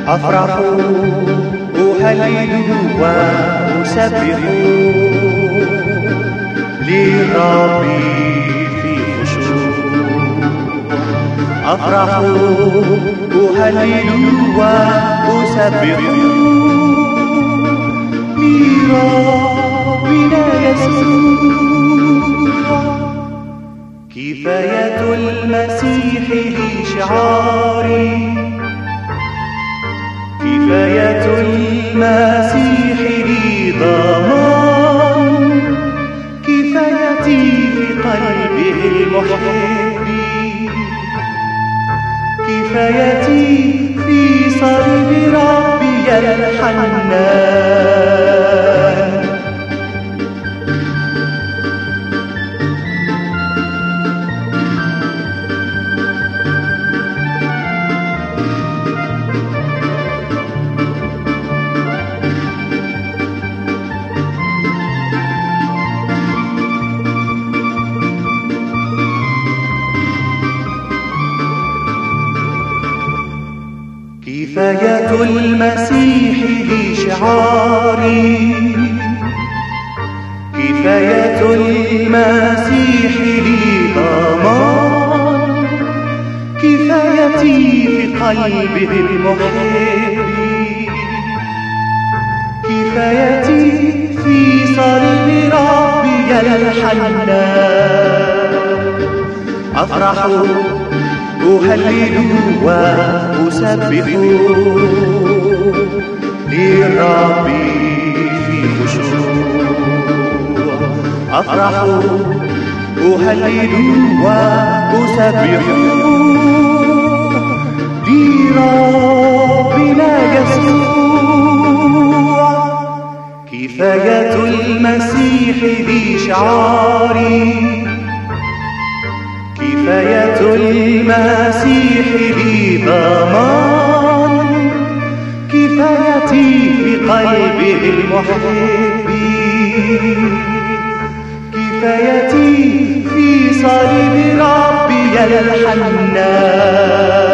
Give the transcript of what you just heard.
أفرح أهلل وأسبح للرب في خشوع أفرح أهلل وأسبح لربنا يسوع كفاية المسيح لي شعاري كفاية المسيح لي ضمان كفايتي في قلبه المحب كفايتي في صلب ربي الحنان كفاية المسيح لي شعاري كفاية المسيح لي ضمان كفايتي في قلبه المحب كفايتي في صلب ربي الحنان أفرح أهلل وأسبح للرب في خشوع أفرح أهلل وأسبح لربنا يسوع كفاية المسيح لي شعاري كفاية المسيح لي ضمان كفايتي في قلبه المحب كفايتي في صلب ربي الحنان